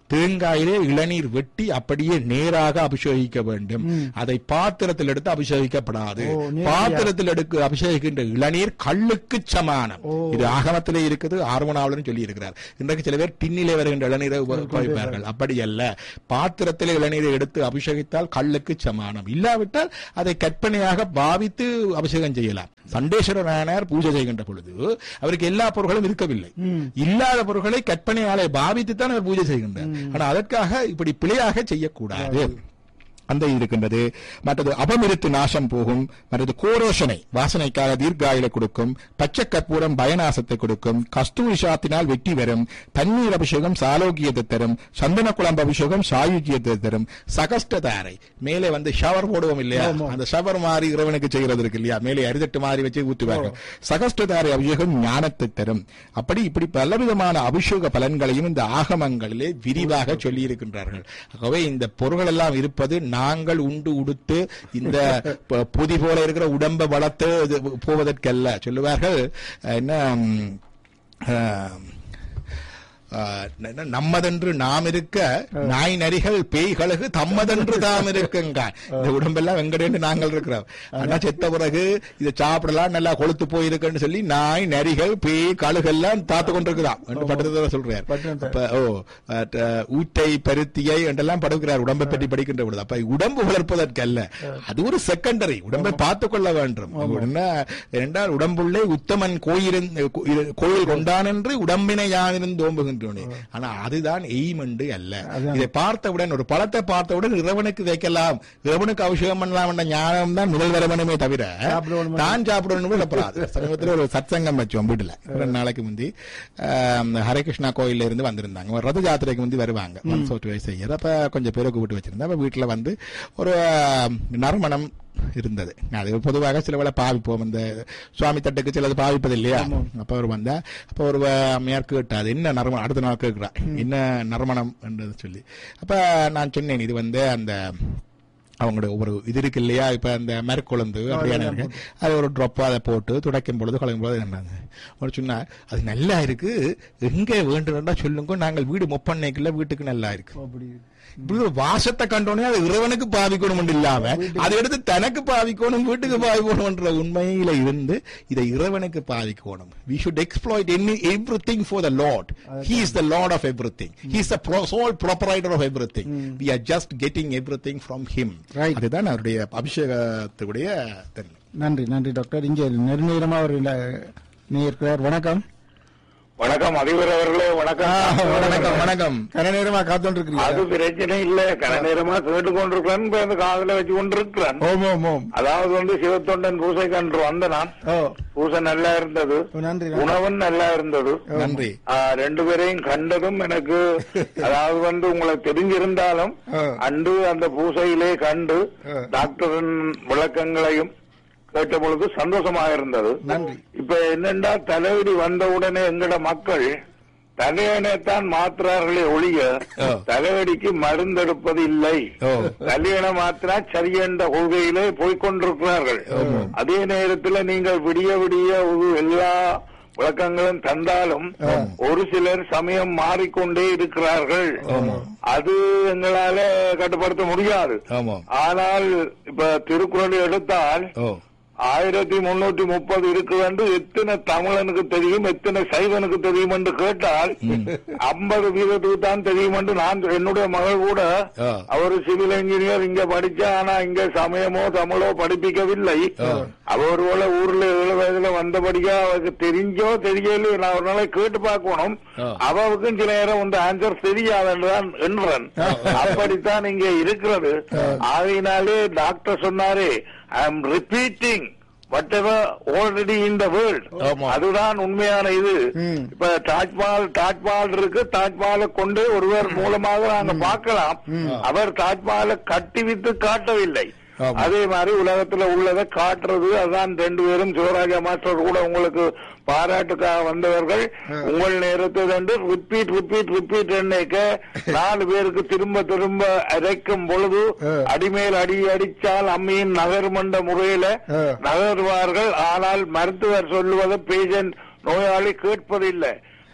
தேங்காயிலே இளநீர் வெட்டி அப்படியே நேராக அபிஷேகிக்க வேண்டும் அதை பாத்திரத்தில் எடுத்து அபிஷேகிக்கப்படாது ஓ, நேரடியா. பாத்திரத்தில் எடுக்க அபிஷேகிக்கின்ற இளநீர் கல்லுக்கு சமானம் ஓ. இது ஆகமத்திலே இருக்குது ஆர்வனாவலன் சொல்லி இருக்கிறார் இன்றைக்கு சில பேர் டின்னிலே வருகின்ற இளநீரை உபயோகிப்பார்கள் அப்படி அல்ல பாத்திரத்திலே இளநீரை எடுத்து அபிஷேகித்தால் கல்லுக்கு சமானம் இல்லாவிட்டால் அதை கற்பனையாக பாவித்து அபிஷேகம் செய்யலாம் சண்டேஸ்வர நாயனார் பூஜை செய்கின்ற பொழுது அவருக்கு எல்லா பொருட்களும் இருக்கவில்லை இல்லாத பொருட்களை கற்பனையாலே பாவித்து தான் அவர் பூஜை செய்கின்றார் ஆனா அதற்காக இப்படி பிழையாக செய்யக்கூடாது அந்த இருக்கின்றது மற்றது அபமிருத்து நாசம் போகும் மற்றது கோரோஷனை வாசனைக்காக தீர்க்காயில கொடுக்கும் பச்சை கற்பூரம் பயநாசத்தை கொடுக்கும் கஸ்தூரி சாத்தினால் வெற்றி வரும் தண்ணீர் அபிஷேகம் சாலோக்கியத்தை தரும் சந்தன குழம்பு அபிஷேகம் சாயுஜ்யத்தை தரும் சகஸ்டதாரை மேலே வந்து ஷவர் போடுவோம் இல்லையா அந்த ஷவர் மாதிரி இறைவனுக்கு செய்கிறது இருக்கு இல்லையா மேலே அரிதட்டு மாதிரி வச்சு ஊற்றுவார்கள் சகஸ்டதாரை அபிஷேகம் ஞானத்தை தரும் அப்படி இப்படி பலவிதமான அபிஷேக பலன்களையும் இந்த ஆகமங்களிலே விரிவாக சொல்லி இருக்கின்றார்கள் ஆகவே இந்த பொருள்கள் எல்லாம் இருப்பது நாங்கள் உண்டு உடுத்து இந்த ப- புதி போல இருக்கிற உடம்பை வளர்த்து இது போவதற்கல்ல சொல்லுவார்கள் என்ன ம், ஆஹ், ஆஹ், என்ன, நம்மதென்று நாம் இருக்க நாய் நரிகள் பேய்களுக்கு தம்மதென்று தாம் இருக்குங்க இந்த உடம்பெல்லாம் வெங்கடேன்னு நாங்கள் இருக்கிறோம் ஆனா செத்த பிறகு இதை சாப்பிடலாம் நல்லா கொழுத்து போயிருக்குன்னு சொல்லி நாய் நரிகள் பேய் கழுகெல்லாம் தாத்து கொண்டிருக்குதாம் என்று பட்டத்தை சொல்றார் பட்டணத்தை. அப்ப, ஓ அட், அஹ், ஊட்டை பருத்தியை என்றெல்லாம் படுக்கிறார் உடம்பை பற்றி படிக்கின்ற பொழுது அப்ப உடம்பு வளர்ப்பதற்கு அல்ல அது ஒரு செகண்டரி உடம்பை பார்த்துக் கொள்ள வேண்டும் என்ன என்றால் உடம்புள்ளே உத்தமன் கோயிலின் கோயில் கொண்டான் என்று உடம்பினை யானிருந்து ஓம்புகின்றோனே ஆனா அதுதான் எய்மண்டு அல்ல இதை பார்த்தவுடன் ஒரு பழத்தை பார்த்தவுடன் இறைவனுக்கு வைக்கலாம் இறைவனுக்கு அபிஷேகம் பண்ணலாம் என்ற ஞானம் தான் முதல் வரவனுமே தவிர சாப்பிடணும் தான் சாப்பிடணும் விடப்படாது சமீபத்தில் ஒரு சத்சங்கம் வச்சோம் வீட்டுல ரெண்டு நாளைக்கு முந்தி ஆம், ஹரே கிருஷ்ணா கோயில்ல இருந்து வந்திருந்தாங்க ஒரு ரத ஜாத்திரைக்கு முந்தி வருவாங்க மன்சோட்டு செய்யற அப்ப கொஞ்சம் பேருக்கு வீட்டு வச்சிருந்தேன் அப்ப வீட்டுல வந்து ஒரு ஆம், நறுமணம் இருந்தது அது பொதுவாக சில வேளை பாவிப்போம் இந்த சுவாமி தட்டுக்கு சிலது பாவிப்பது இல்லையா அப்ப அவர் வந்தா அப்ப ஒரு அம்மையார் கேட்டாது என்ன நறுமணம் அடுத்த நாள் கேட்கிறா என்ன நறுமணம் என்றது சொல்லி அப்ப நான் சொன்னேன் இது வந்து அந்த அவங்களோட ஒரு இது இருக்கு இல்லையா இப்ப அந்த மரக்குழந்து அப்படியான இருக்கு அது ஒரு ட்ராப் அதை போட்டு துடைக்கும் பொழுது கலக்கும் பொழுது என்னது ஒரு சொன்னா அது நல்லா இருக்கு எங்க வேண்டும்டா சொல்லுங்க நாங்கள் வீடு முப்பண்ணைக்குள்ள வீட்டுக்கு நல்லா இருக்கு அப்படி இப்படி ஒரு வாசத்தை கண்டோனே அது இறைவனுக்கு பாவிக்கணும் இல்லாம அதை எடுத்து தனக்கு பாவிக்கணும் வீட்டுக்கு பாவிக்கணும்ன்ற உண்மையில இருந்து இதை இறைவனுக்கு பாவிக்கணும் we should exploit any everything for the lord he is the lord of everything he is the pro, sole proprietor of everything we are just getting everything from him Right. அதுதான் அவருடைய அபிஷேகத்துடைய தன்மை நன்றி நன்றி டாக்டர் இங்கே நெருநேரமா ஒரு நேர்க்கிறார் வணக்கம் வணக்கம் அதிபர் அவர்களே வணக்கம் வணக்கம் வணக்கம் கன நேரமா காத்து அது இருக்கிறீங்க பிரச்சனை இல்ல கன நேரமா கேட்டு கொண்டிருக்கிறேன் இப்ப இந்த காதுல வச்சு கொண்டிருக்கிறேன் ஓம் ஓம் ஓம் அதாவது வந்து சிவத்தொண்டன் பூசை கன்று வந்த நான் ஓ பூசை நல்லா இருந்தது ஓ, நன்றி நன்றி. உணவும் நல்லா இருந்தது நன்றி ஆ, ரெண்டு பேரையும் கண்டதும் எனக்கு அதாவது வந்து உங்களுக்கு தெரிஞ்சிருந்தாலும் ஆ. அன்று அந்த பூசையிலே கண்டு ஆ. டாக்டரின் விளக்கங்களையும் கேட்ட பொழுது சந்தோஷமாக இருந்தது நன்றி. இப்ப என்னண்டா தலைவலி வந்த உடனே எங்கட மக்கள் தலையணைத்தான் மாத்துறார்களே ஒழிய ஆ. தலைவலிக்கு மருந்தெடுப்பது இல்லை ஓ. கல்யாண மாத்திரா சரி என்ற கொள்கையிலே போய்கொண்டிருக்கிறார்கள் அதே நேரத்தில் நீங்கள் விடிய விடிய ஒரு எல்லா விளக்கங்களும் தந்தாலும் ஒரு சிலர் சமயம் மாறிக்கொண்டே இருக்கிறார்கள் அது எங்களால கட்டுப்படுத்த முடியாது ஆமாம் ஆனால் இப்ப திருக்குறள் எடுத்தால் ஓ ஆயிரத்தி முன்னூத்தி முப்பது இருக்கு என்று எத்தனை தமிழனுக்கு தெரியும் எத்தனை சைவனுக்கு தெரியும் என்று கேட்டால் ஐம்பது வீதத்துக்கு தான் தெரியும் என்று நான் என்னுடைய மகள் கூட ஆ. அவர் சிவில் இன்ஜினியர் இங்க படிச்சா ஆனா இங்க சமயமோ தமிழோ படிப்பிக்கவில்லை அவர் போல ஊர்ல ஏழு வயதுல வந்தபடியா அவருக்கு தெரிஞ்சோ தெரியலையோ நான் ஒரு நாளை கேட்டு பார்க்கணும் ஆ. அவருக்கும் சில நேரம் வந்து ஆன்சர் தெரியாதுன்றான் என்றன் அப்படித்தான் இங்க இருக்கிறது ஆகையினாலே டாக்டர் சொன்னாரே I am repeating whatever already in the world ஆமா. அதுதான் உண்மையான இது இப்ப தாஜ்மஹால் தாஜ்மஹால் இருக்கு தாஜ்மஹாலை கொண்டு ஒருவர் மூலமாக நாங்க பார்க்கலாம் அவர் தாஜ்மஹாலை கட்டிவித்து காட்டவில்லை ஆமா. அதே மாதிரி உலகத்துல உள்ளதை காட்டுறது அதான் ரெண்டு பேரும் சிவராஜா மாஸ்டர் கூட உங்களுக்கு பாராட்டுக்காக வந்தவர்கள் உங்கள் நேரத்தை கண்டு ரிப்பீட் ரிப்பீட் ரிப்பீட் என்னைக்க நாலு பேருக்கு திரும்ப திரும்ப அரைக்கும் பொழுது அடிமேல் அடி அடிச்சால் அம்மியின் நகர்மண்ட முறையில ஆ. நகர்வார்கள் ஆனால் மருத்துவர் சொல்லுவதை பேஷண்ட் நோயாளி கேட்பதில்லை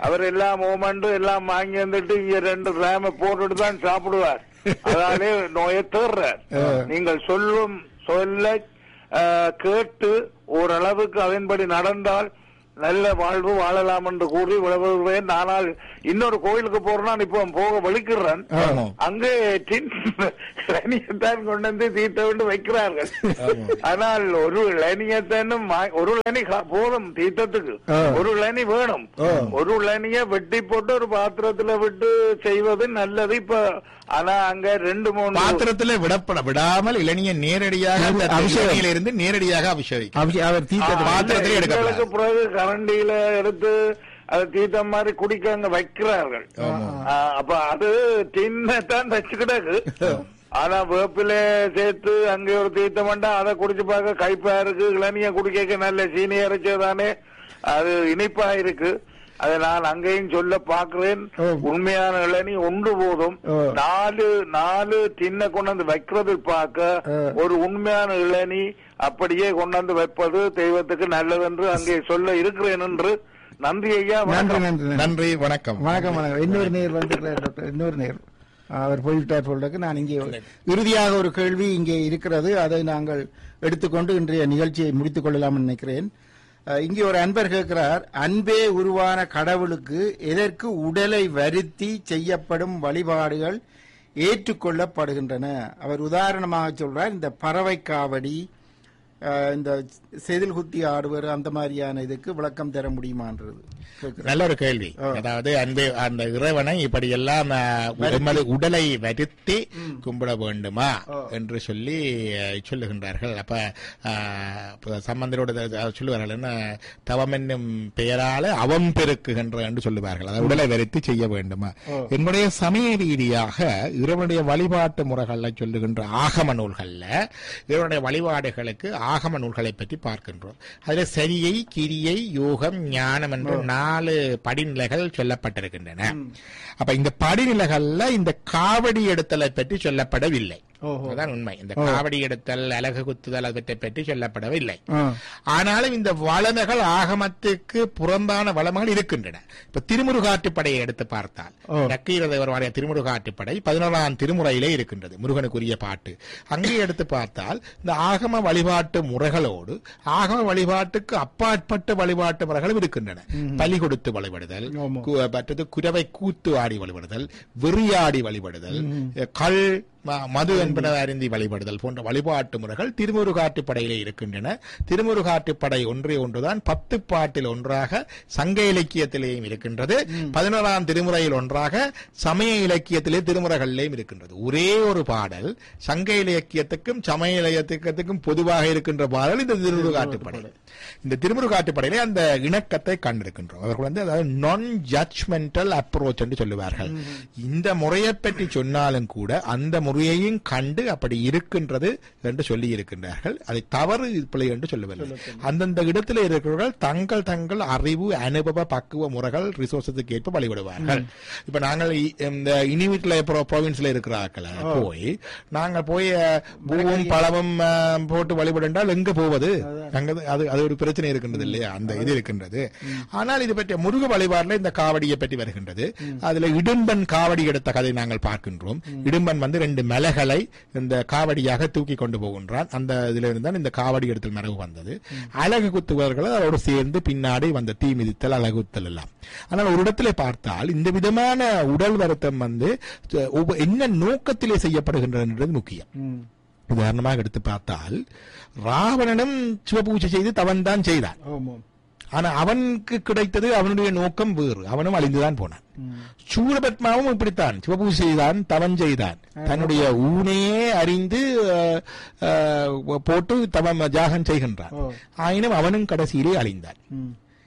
அவர் எல்லாம் மூமெண்ட் எல்லாம் வாங்கி வந்துட்டு இங்க ரெண்டு ரேம போட்டுட்டு தான் சாப்பிடுவார் அதாலே நோயை தேர்றார் நீங்கள் சொல்லும் சொல்ல அஹ், கேட்டு ஓரளவுக்கு அதன்படி நடந்தால் நல்ல வாழ்வு வாழலாம் என்று கூறி விளம்புகிறேன் ஆனால் இன்னொரு கோயிலுக்கு போறேன்னா இப்போ போக வலிக்கிறேன் ஆமா. அங்கே டின் இளநியத்தான் கொண்டு வந்து தீர்த்த விட்டு வைக்கிறார்கள் ஆனால் ஒரு இளநியத்தானும் வா- ஒரு இளநி கா- போதும் தீர்த்தத்துக்கு ஆ. ஒரு இளநி வேணும் ஒரு இளநிய வெட்டி போட்டு ஒரு பாத்திரத்துல விட்டு செய்வது நல்லது இப்ப ஆனா அங்க ரெண்டு மூணு பாத்திரத்துல விடப்பட விடாமல் இளநிய நேரடியாக அந்த அபிஷேகம். இளநியில இருந்து நேரடியாக அபிஷேகிக்கும் அபிஷே- அவர் தீர்த்தத்தை பாத்திரத்திலே எங்களுக்கு எடுக்கப்படாது பிறகு கரண்டியில எடுத்து அது தீர்த்தம் மாதிரி குடிக்க அங்க வைக்கிறார்கள் ஆ, அப்ப அது டின்னத்தான் வச்சுக்கிட்டாக்கு ஆனா வேப்பில சேர்த்து அங்க ஒரு தீர்த்தம் வேண்டா அதை குடிச்சு பார்க்க கைப்பா இருக்கு இளநிய குடிக்க நல்ல சீனி அரைச்சதானே அது இனிப்பா இருக்கு அதை நான் அங்கேயும் சொல்ல பாக்குறேன் ஓ. உண்மையான இளநி ஒன்று போதும் ஓ. நாலு நாலு தின்ன கொண்டாந்து வைக்கிறது பார்க்க ஆ. ஒரு உண்மையான இளநி அப்படியே கொண்டாந்து வைப்பது தெய்வத்துக்கு நல்லது என்று அங்கே சொல்ல இருக்கிறேன் என்று நன்றி ஐயா நன்றி வணக்கம். நன்றி நன்றி. நன்றி வணக்கம் வணக்கம் வணக்கம் இன்னொரு நேர் வந்திருக்கிறார் டாக்டர் இன்னொரு நேர் அவர் போய்விட்டார் போல்றதுக்கு நான் இங்கே இறுதியாக ஒரு கேள்வி இங்கே இருக்கிறது அதை நாங்கள் எடுத்துக்கொண்டு இன்றைய நிகழ்ச்சியை முடித்துக் கொள்ளலாம் நினைக்கிறேன் அஹ், இங்கே ஒரு அன்பர் கேட்கிறார் அன்பே உருவான கடவுளுக்கு எதற்கு உடலை வருத்தி செய்யப்படும் வழிபாடுகள் ஏற்றுக்கொள்ளப்படுகின்றன அவர் உதாரணமாக சொல்றார் இந்த பறவை காவடி அஹ், இந்த செதில் குத்தி ஆடுவர் அந்த மாதிரியான இதுக்கு விளக்கம் தர முடியுமான்றது கேட்கிறார். நல்ல ஒரு கேள்வி அதாவது அன்பே அந்த இறைவனை இப்படி எல்லாம் எமது உடலை வருத்தி கும்பிட வேண்டுமா என்று சொல்லி அஹ், சொல்லுகின்றார்கள் அப்ப அஹ், இப்ப சம்பந்தரோட த- த- சொல்லுவார்கள் என்ன தவம் என்னும் பெயரால அவம் பெருக்குகின்ற என்று சொல்லுவார்கள் அதாவது உடலை வருத்தி செய்ய வேண்டுமா என்னுடைய சமய ரீதியாக இறைவனுடைய வழிபாட்டு முறைகளை சொல்லுகின்ற ஆகம நூல்கள்ல இறைவனுடைய வழிபாடுகளுக்கு ஆகம நூல்களை பற்றி பார்க்கின்றோம் அதுல சரியை கிரியை யோகம் ஞானம் என்று நாலு படிநிலைகள் சொல்லப்பட்டிருக்கின்றன அப்ப இந்த படிநிலைகள்ல இந்த காவடி எடுத்தலை பற்றி சொல்லப்படவில்லை ஓஹோ. அதுதான் உண்மை இந்த காவடி எடுத்தல் அலகு குத்துதல் அதை பற்றி சொல்லப்படவில்லை ஆ. ஆனாலும் இந்த வளமைகள் ஆகமத்துக்கு புறம்பான வளமைகள் இருக்கின்றன இப்ப திருமுருகாற்றுப்படையை எடுத்து பார்த்தால் ஓ. நக்கீரதேவருடைய திருமுருகாற்றுப்படை பதினோராம் திருமுறையிலே இருக்கின்றது முருகனுக்குரிய பாட்டு அங்கே எடுத்து பார்த்தால் இந்த ஆகம வழிபாட்டு முறைகளோடு ஆகம வழிபாட்டுக்கு அப்பாற்பட்ட வழிபாட்டு முறைகளும் இருக்கின்றன பலி கொடுத்து வழிபடுதல் ஆமா. கு- மற்றது குரவை கூத்து ஆடி வழிபடுதல் வெறியாடி வழிபடுதல் கள் ம- மது என்பன அருந்தி வழிபடுதல் போன்ற வழிபாட்டு முறைகள் திருமுருகாற்றுப்படையிலே இருக்கின்றன திருமுருகாற்றுப்படை ஒன்றே ஒன்றுதான் பத்து பாட்டில் ஒன்றாக சங்க இலக்கியத்திலேயும் இருக்கின்றது பதினோராம் திருமுறையில் ஒன்றாக சமய இலக்கியத்திலே திருமுறைகளிலேயும் இருக்கின்றது ஒரே ஒரு பாடல் சங்க இலக்கியத்துக்கும் சமய இலக்கியத்துக்கும் பொதுவாக இருக்கின்ற பாடல் இந்த திருமுருகாற்றுப்படை இந்த திருமுருகாற்றுப்படையிலே அந்த இணக்கத்தை கண்டிருக்கின்றோம் அவர்கள் வந்து அதாவது நான் ஜட்ஜ்மெண்டல் அப்ரோச் என்று சொல்லுவார்கள் இந்த முறையை பற்றி சொன்னாலும் கூட அந்த முறையையும் கண்டு அப்படி இருக்கின்றது என்று சொல்லி இருக்கின்றார்கள் அதை தவறு பிழை என்று சொல்லவில்லை அந்தந்த இடத்துல இருக்கிறவர்கள் தங்கள் தங்கள் அறிவு அனுபவ பக்குவ முறைகள் ரிசோர்ஸத்துக்கு ஏற்ப வழிபடுவார்கள் இப்ப நாங்கள் இ- இந்த இனிவிட்ல ப்ரோவின்ஸ்ல இருக்கிறார்கள் போய் நாங்க போய் அஹ், பூவும் பழமும் அஹ், போட்டு வழிபடுண்டால் எங்க போவது அங்க அது அது ஒரு பிரச்சனை இருக்கின்றது இல்லையா அந்த இது இருக்கின்றது ஆனால் இது பற்றிய முருக வழிபாடுல இந்த காவடியை பற்றி வருகின்றது அதுல இடும்பன் காவடி எடுத்த கதை நாங்கள் பார்க்கின்றோம் இடும்பன் வந்து ரெண்டு மலைகளை இந்த காவடியாக தூக்கி கொண்டு போகின்றான் அந்த இதுல இருந்தான் இந்த காவடி எடுத்தல் மரபு வந்தது அழகு குத்துவர்கள் அதோடு சேர்ந்து பின்னாடி வந்த தீ மிதித்தல் அழகு குத்தல் எல்லாம் ஆனால் ஒரு இடத்துல பார்த்தால் இந்த விதமான உடல் வருத்தம் வந்து அஹ், ஒவ்வொ- என்ன நோக்கத்திலே செய்யப்படுகின்றது முக்கியம் ம். உதாரணமாக எடுத்து பார்த்தால் ராவணனும் சிவபூஜை செய்து தவன் தான் செய்தான் ஆமாம் ஆனா அவனுக்கு கிடைத்தது அவனுடைய நோக்கம் வேறு அவனும் அழிந்துதான் போனான் ம். சூரபத்மாவும் இப்படித்தான் சிவபூஜை செய்தான் தவன் செய்தான் தன்னுடைய ஊனையே அறிந்து அஹ், அஹ், போட்டு தவம் ஜாகம் செய்கின்றான் ஓ. ஆயினும் அவனும் கடைசியிலே அழிந்தான் ம்.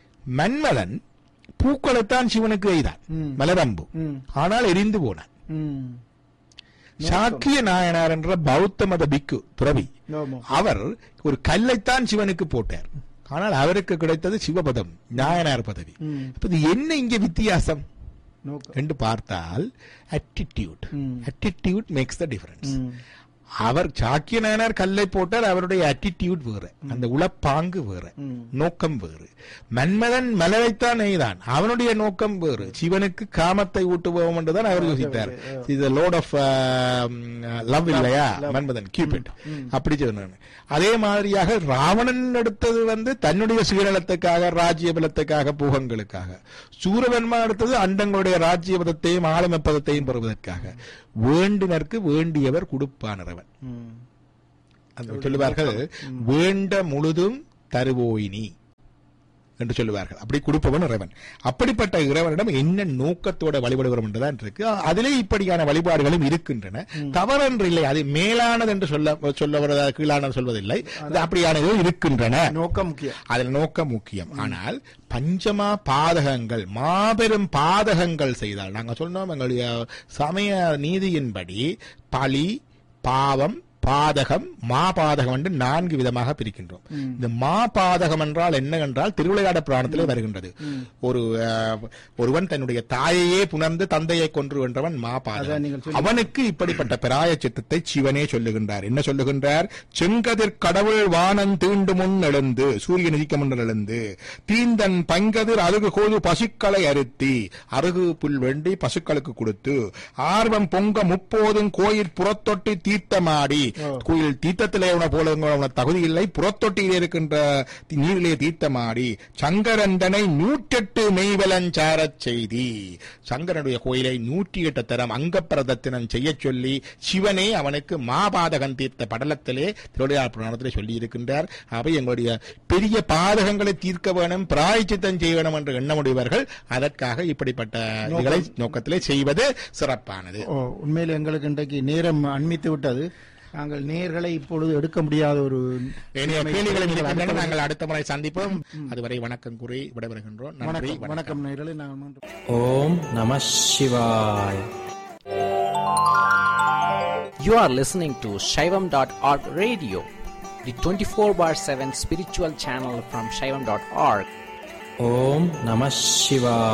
மன்மதன் பூக்களைத்தான் சிவனுக்கு எய்தான் ம். மலரம்பு ம். ஆனால் எரிந்து போனான் ம். சாக்கிய நாயனார் என்ற பௌத்த மத பிக்கு துறவி ஆமாம் அவர் ஒரு கல்லைத்தான் சிவனுக்கு போட்டார் ஆனால் அவருக்கு கிடைத்தது சிவபதம் நாயனார் பதவி ம். அப்ப இது என்ன இங்க வித்தியாசம் நோக்கம் என்று பார்த்தால் attitude ம். attitude மேக்ஸ் த டிஃபரன்ஸ் ம். அவர் சாக்கிய நாயனார் கல்லை போட்டார் அவருடைய attitude வேறு அந்த உளப்பாங்கு வேறு நோக்கம் வேறு மன்மதன் மலரைத்தான் நெய்தான் அவனுடைய நோக்கம் வேறு சிவனுக்கு காமத்தை ஊட்டுவோம் என்றுதான் அவர் யோசித்தார் இது லோட் ஆஃப் லவ் இல்லையா மன்மதன் கியூபிட் அப்படி சொன்னான் அதே மாதிரியாக ராவணன் எடுத்தது வந்து தன்னுடைய சுயநலத்துக்காக ராஜ்யபலத்துக்காக பூகங்களுக்காக சூரவன்மா எடுத்தது அண்டங்களுடைய ராஜ்யபதத்தையும் ஆளுமப்பதத்தையும் பெறுவதற்காக வேண்டினருக்கு வேண்டியவர் கொடுப்பானவன் அந்த சொல்லுவார்கள் வேண்ட முழுதும் தருவோயினி என்று சொல்லுவார்கள் அப்படி கொடுப்பவன் இறைவன் அப்படிப்பட்ட இறைவனிடம் என்ன நோக்கத்தோட வழிபடுகிறோம் என்றுதான் இருக்கு அதிலே இப்படியான வழிபாடுகளும் இருக்கின்றன தவறென்று இல்லை அது மேலானது என்று சொல்ல சொல்ல வருவதா கீழானது சொல்வதில்லை அது அப்படியானதும் இருக்கின்றன நோக்கம் முக்கியம் அதில் நோக்கம் முக்கியம் ஆனால் பஞ்சமா பாதகங்கள் மாபெரும் பாதகங்கள் செய்தால் நாங்க சொன்னோம் எங்களுடைய சமய நீதியின்படி பழி பாவம் பாதகம் மா பாதகம் என்று நான்கு விதமாக பிரிக்கின்றோம் இந்த மா பாதகம் என்றால் என்ன என்றால் திருவிளையாட புராணத்திலே வருகின்றது ஒரு அஹ், ஒருவன் தன்னுடைய தாயையே புணர்ந்து தந்தையை கொன்று வென்றவன் மா அதான் பாதகம் நீங்கள் சொல்லி- அவனுக்கு இப்படிப்பட்ட பிராய சித்தத்தை சிவனே சொல்லுகின்றார் என்ன சொல்லுகின்றார் செங்கதிர் கடவுள் வானன் தீண்டு முன் எழுந்து சூரியன் உதிக்க முன்னர் எழுந்து தீந்தன் பங்கதிர் அருகு கோது பசுக்களை அறுத்தி அருகு புல் வேண்டி பசுக்களுக்கு கொடுத்து ஆர்வம் பொங்க முப்போதும் கோயில் புறத்தொட்டி தீர்த்தமாடி கோயில் தீர்த்தத்திலே உன போல உன தகுதி இல்லை புறத்தொட்டியில் இருக்கின்ற நீரிலே தீர்த்தமாடி சங்கரந்தனை நூற்றெட்டு மெய்வலஞ்சாரச் செய்தி சங்கரனுடைய கோயிலை நூற்றி எட்டு தரம் அங்கப்பிரதத்தினம் செய்யச் சொல்லி சிவனே அவனுக்கு மாபாதகன் தீர்த்த படலத்திலே திருவிளையார் புராணத்திலே சொல்லி இருக்கின்றார் அவை எங்களுடைய பெரிய பாதகங்களை தீர்க்க வேணும் பிராயச்சித்தம் செய்ய வேணும் என்று எண்ணமுடையவர்கள் அதற்காக இப்படிப்பட்ட இதுகளை நோக்கத்திலே செய்வது சிறப்பானது ஓ, உண்மையில் எங்களுக்கு இன்றைக்கு நேரம் அண்மித்து விட்டது நாங்கள் நேர்களை இப்பொழுது எடுக்க முடியாத ஒரு இனிய நிலைமை கேள்விகளை நீங்கள் இருக்கின்றன. அடுத்த நாங்கள் அடுத்த முறை சந்திப்போம் அதுவரை வணக்கம் கூறி விடைபெறுகின்றோம் நன்றி வணக்கம் வணக்கம் வணக்கம் நேர்களை நாங்கள் மீண்டும் Om Namah Shivaya. You are listening to Shaivam.org radio, the 24 bar 7 spiritual channel from Shaivam.org. Om Namah Shivaya.